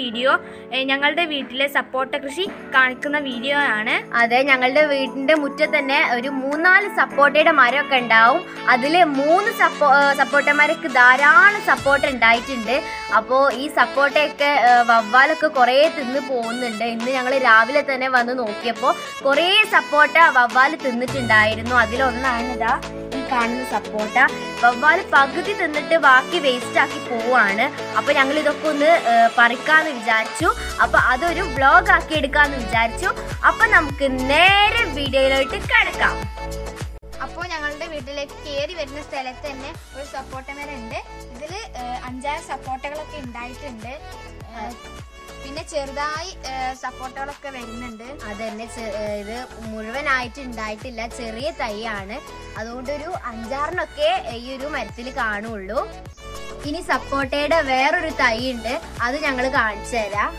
video ഏ, ഞങ്ങളുടെ വീട്ടിലെ സപ്പോർട്ട കൃഷി കാണിക്കുന്ന വീഡിയോ ആണ് അതെ ഞങ്ങളുടെ വീടിന്റെ മുറ്റത്ത് തന്നെ ഒരു മൂന്നാല് സപ്പോർട്ടയുടെ മരമൊക്കെ ഉണ്ടാവും അതിൽ മൂന്ന് സപ്പോ സപ്പോർട്ടന്മാർക്ക് ധാരാളം സപ്പോർട്ട് ഉണ്ടായിട്ടുണ്ട് അപ്പോൾ ഈ സപ്പോർട്ടയൊക്കെ വവ്വാലൊക്കെ കുറേ തിന്ന് പോകുന്നുണ്ട് ഇന്ന് ഞങ്ങൾ രാവിലെ തന്നെ വന്ന് നോക്കിയപ്പോൾ കുറേ സപ്പോർട്ട വവ്വാൽ തിന്നിട്ടുണ്ടായിരുന്നു അതിലൊന്നാണ് ഇതാ ഈ കാണുന്ന സപ്പോർട്ട വവ്വാല് പകുതി തിന്നിട്ട് ബാക്കി വേസ്റ്റ് ആക്കി പോവാണ് അപ്പൊ ഞങ്ങൾ ഇതൊക്കെ ഒന്ന് ഏ, പറിക്കാന്ന് വിചാരിച്ചു അപ്പൊ അതൊരു വ്ളോഗ് ആക്കി എടുക്കാന്ന് വിചാരിച്ചു അപ്പൊ നമുക്ക് നേരെ വീഡിയോയിലോട്ട് കിടക്കാം അപ്പോൾ ഞങ്ങളുടെ വീട്ടിലേക്ക് കയറി വരുന്ന സ്ഥലത്ത് തന്നെ ഒരു സപ്പോർട്ട മരം ഉണ്ട് ഇതിൽ അഞ്ചാറ് സപ്പോർട്ടകളൊക്കെ ഉണ്ടായിട്ടുണ്ട് ഏ, പിന്നെ ചെറുതായി ഏ, സപ്പോർട്ടകളൊക്കെ വരുന്നുണ്ട് അതന്നെ ചെ- ഏ, ഇത് മുഴുവനായിട്ട് ഉണ്ടായിട്ടില്ല ചെറിയ തൈയാണ് അതുകൊണ്ടൊരു അഞ്ചാറിനൊക്കെ ഈ ഒരു മരത്തിൽ കാണുള്ളൂ ഇനി സപ്പോട്ടയുടെ വേറൊരു തൈ ഉണ്ട് അത് ഞങ്ങൾ കാണിച്ചു തരാം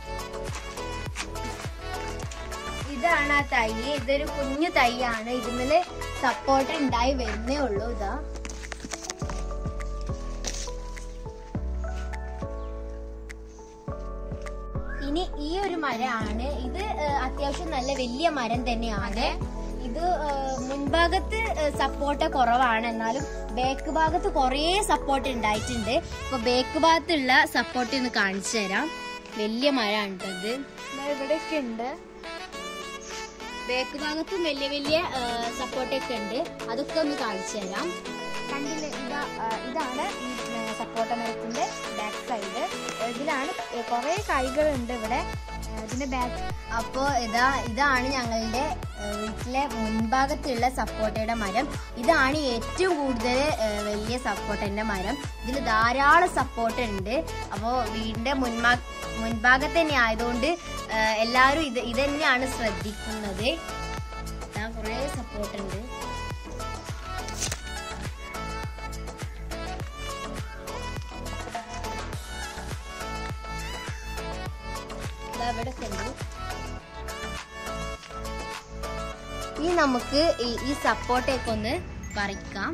ഇതാണ് ആ തൈ ഇതൊരു കുഞ്ഞു തൈയാണ് ഇതിന്മേല് സപ്പോർട്ട് ഉണ്ടായി വരുന്നേ ഉള്ളൂ ഇതാ ഇനി ഈ ഒരു മരമാണ് ഇത് ഏഹ്, അത്യാവശ്യം നല്ല വലിയ മരം തന്നെയാണ് ഇത് ഏഹ്, മുൻഭാഗത്ത് സപ്പോർട്ട് കുറവാണ് എന്നാലും ബേക്ക് ഭാഗത്ത് കുറേ സപ്പോർട്ട് ഉണ്ടായിട്ടുണ്ട് അപ്പൊ ബേക്ക് ഭാഗത്തുള്ള സപ്പോർട്ട് ഒന്ന് കാണിച്ചു തരാം വലിയ മരമാണ് ട്ടോ ഇത് ദാ ഇവിടെയൊക്കെ ഉണ്ട് ബേക്ക് ഭാഗത്തും വലിയ വലിയ സപ്പോർട്ടൊക്കെ ഉണ്ട് അതൊക്കെ ഒന്ന് കാണിച്ചു തരാം കണ്ടില്ലേ ഇതാ ആ, ഇതാണ് ഈ സപ്പോർട്ട മരത്തിന്റെ ബാക്ക് സൈഡ് ഇതിലാണ് കുറേ കായ്കളുണ്ട് ഇവിടെ ആ, ഇതിന്റെ ബാക്ക് അപ്പോ ഇതാ ഇതാണ് ഞങ്ങളുടെ ഏഹ്, വീട്ടിലെ മുൻഭാഗത്തുള്ള സപ്പോർട്ടയുടെ മരം ഇതാണ് ഏറ്റവും കൂടുതൽ ഏഹ്, വലിയ സപ്പോർട്ടന്റെ മരം ഇതിൽ ധാരാളം സപ്പോർട്ട് ഉണ്ട് അപ്പോൾ വീടിന്റെ മുൻഭാ മുൻഭാഗത്ത് തന്നെ ആയതുകൊണ്ട് ഏഹ്, എല്ലാവരും ഇത് ഇത് തന്നെയാണ് ശ്രദ്ധിക്കുന്നത് ഇതാ കുറേ സപ്പോർട്ട് ഉണ്ട് ഇതാ ഇവിടെയൊക്കെ ഉണ്ട് ഇനി നമുക്ക് ഈ ഈ സപ്പോർട്ടൊക്കെ ഒന്ന് പറിക്കാം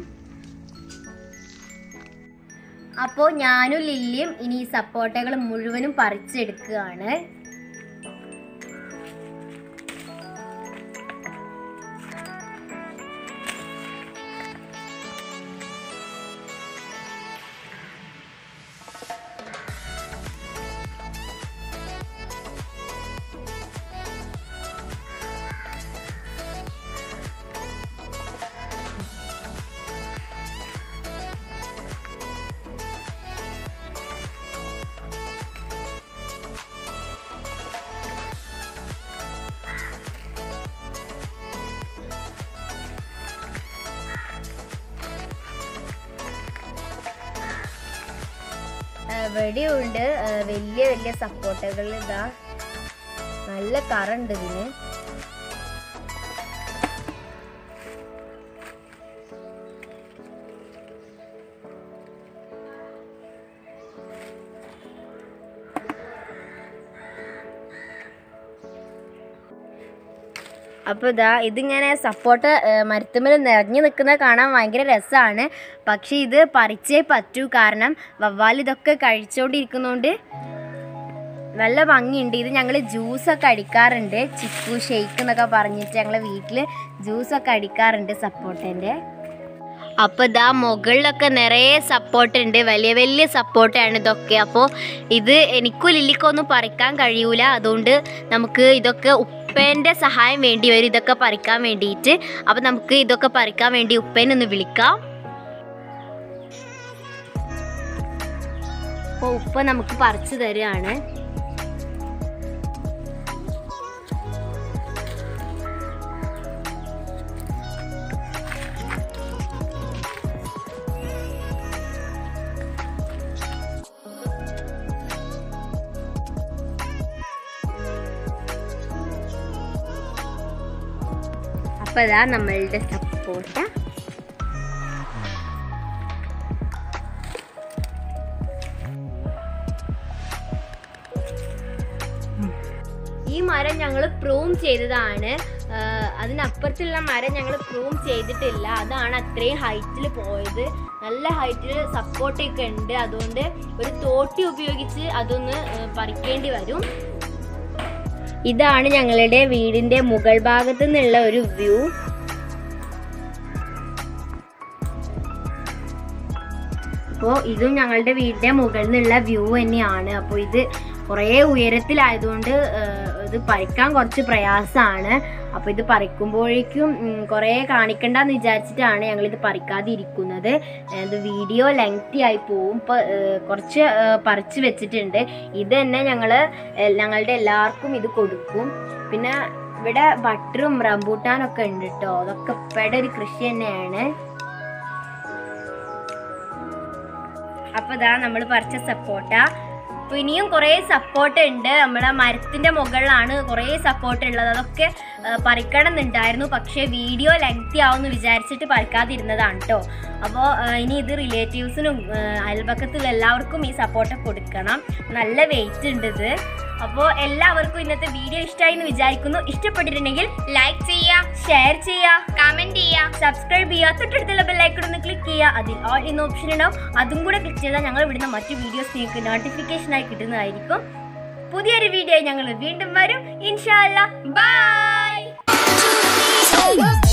അപ്പോൾ ഞാനും ലില്ലിയും ഇനി ഈ സപ്പോർട്ടകൾ മുഴുവനും പറിച്ചെടുക്കുകയാണ് ഇവിടെയുണ്ട് ഏഹ്, വലിയ വലിയ സപ്പോർട്ടുകൾ ഇതാ നല്ല കറുണ്ട് ഇതിന് അപ്പോൾ ഇതാ ഇതിങ്ങനെ സപ്പോർട്ട് മരത്തുമ്മൽ നിറഞ്ഞു നിൽക്കുന്നത് കാണാൻ ഭയങ്കര രസമാണ് പക്ഷേ ഇത് പറിച്ചേ പറ്റൂ കാരണം വവ്വാൽ ഇതൊക്കെ കഴിച്ചുകൊണ്ടിരിക്കുന്നതുകൊണ്ട് നല്ല ഭംഗിയുണ്ട് ഇത് ഞങ്ങൾ ജ്യൂസൊക്കെ അടിക്കാറുണ്ട് ചിക്കു ഷെയ്ക്ക് എന്നൊക്കെ പറഞ്ഞിട്ട് ഞങ്ങൾ വീട്ടിൽ ജ്യൂസൊക്കെ അടിക്കാറുണ്ട് സപ്പോർട്ടിൻ്റെ അപ്പോൾ ഇതാ മുകളിലൊക്കെ നിറയെ സപ്പോർട്ട് ഉണ്ട് വലിയ വലിയ സപ്പോർട്ടാണ് ഇതൊക്കെ അപ്പോൾ ഇത് എനിക്കും ലില്ലിക്കൊന്നും പറിക്കാൻ കഴിയൂല അതുകൊണ്ട് നമുക്ക് ഇതൊക്കെ ഉപ്പേൻ്റെ സഹായം വേണ്ടി വരും ഇതൊക്കെ പറിക്കാൻ വേണ്ടിയിട്ട് അപ്പോൾ നമുക്ക് ഇതൊക്കെ പറിക്കാൻ വേണ്ടി ഉപ്പേനെ ഒന്ന് വിളിക്കാം അപ്പോൾ ഉപ്പ നമുക്ക് പറിച്ചു തരികയാണ് അപ്പൊ ഇതാ നമ്മളുടെ സപ്പോർട്ട ഈ ഈ മരം ഞങ്ങൾ പ്രൂം ചെയ്തതാണ് ആ, അതിനപ്പുറത്തുള്ള മരം ഞങ്ങൾ പ്രൂം ചെയ്തിട്ടില്ല അതാണ് അത്രയും ഹൈറ്റിൽ പോയത് നല്ല ഹൈറ്റിൽ സപ്പോർട്ടൊക്കെ ഉണ്ട് അതുകൊണ്ട് ഒരു തോട്ടി ഉപയോഗിച്ച് അതൊന്ന് ആ, പറിക്കേണ്ടി വരും ഇതാണ് ഞങ്ങളുടെ വീടിന്റെ മുകൾ ഭാഗത്ത് നിന്നുള്ള ഒരു വ്യൂ അപ്പോൾ ഇതും ഞങ്ങളുടെ വീടിന്റെ മുകളിൽ നിന്നുള്ള വ്യൂ തന്നെയാണ് അപ്പോൾ ഇത് കുറേ ഉയരത്തിലായതുകൊണ്ട് ഏഹ്, ഇത് പറിക്കാൻ കുറച്ച് പ്രയാസമാണ് അപ്പോൾ ഇത് പറിക്കുമ്പോഴേക്കും ഉം, കുറേ കാണിക്കണ്ടെന്ന് വിചാരിച്ചിട്ടാണ് ഞങ്ങൾ ഇത് പറിക്കാതെ ഇരിക്കുന്നത് ഏഹ്, ഇത് വീഡിയോ ലെങ്തി ആയി പോവും ഇപ്പോൾ കുറച്ച് ഏഹ്, പറിച്ച് വെച്ചിട്ടുണ്ട് ഇത് തന്നെ ഞങ്ങൾ ഞങ്ങളുടെ എല്ലാവർക്കും ഇത് കൊടുക്കും പിന്നെ ഇവിടെ ബട്ടറും റംബൂട്ടാനൊക്കെ ഉണ്ട് കേട്ടോ അതൊക്കെ ഇപ്പയുടെ ഒരു കൃഷി തന്നെയാണ് അപ്പൊ ഇതാ നമ്മൾ പറിച്ച സപ്പോട്ട അപ്പൊ ഇനിയും കുറേ സപ്പോർട്ട് ഉണ്ട് നമ്മുടെ മരത്തിന്റെ മുകളിലാണ് കുറേ സപ്പോർട്ട് ഉള്ളത് അതൊക്കെ ആ, പറിക്കണം എന്നുണ്ടായിരുന്നു പക്ഷേ വീഡിയോ ലെങ്തി ആവുമെന്ന് വിചാരിച്ചിട്ട് പറിക്കാതിരുന്നതാണ് കേട്ടോ അപ്പോൾ ഇനി ഇത് റിലേറ്റീവ്സിനും അയൽപക്കത്തുള്ള എല്ലാവർക്കും ഈ സപ്പോർട്ട് കൊടുക്കണം നല്ല വെയിറ്റ് ഉണ്ട് ഇത് അപ്പോൾ എല്ലാവർക്കും ഇന്നത്തെ വീഡിയോ ഇഷ്ടമായി എന്ന് വിചാരിക്കുന്നു ഇഷ്ടപ്പെട്ടിട്ടുണ്ടെങ്കിൽ ലൈക്ക് ചെയ്യുക ഷെയർ ചെയ്യുക കമന്റ് ചെയ്യുക സബ്സ്ക്രൈബ് ചെയ്യുക തൊട്ടടുത്തുള്ള ബെല്ലൈക്കൺ ഒന്ന് ക്ലിക്ക് ചെയ്യുക അതിൽ ഓൾ എന്ന ഓപ്ഷൻ ഉണ്ടാവും അതും കൂടെ ക്ലിക്ക് ചെയ്താൽ ഞങ്ങൾ ഇവിടുന്ന മറ്റു വീഡിയോസ് നിങ്ങൾക്ക് നോട്ടിഫിക്കേഷൻ ആയി കിട്ടുന്നതായിരിക്കും പുതിയൊരു വീഡിയോ ഞങ്ങൾ വീണ്ടും വരും ഇൻഷാല്ല ബൈ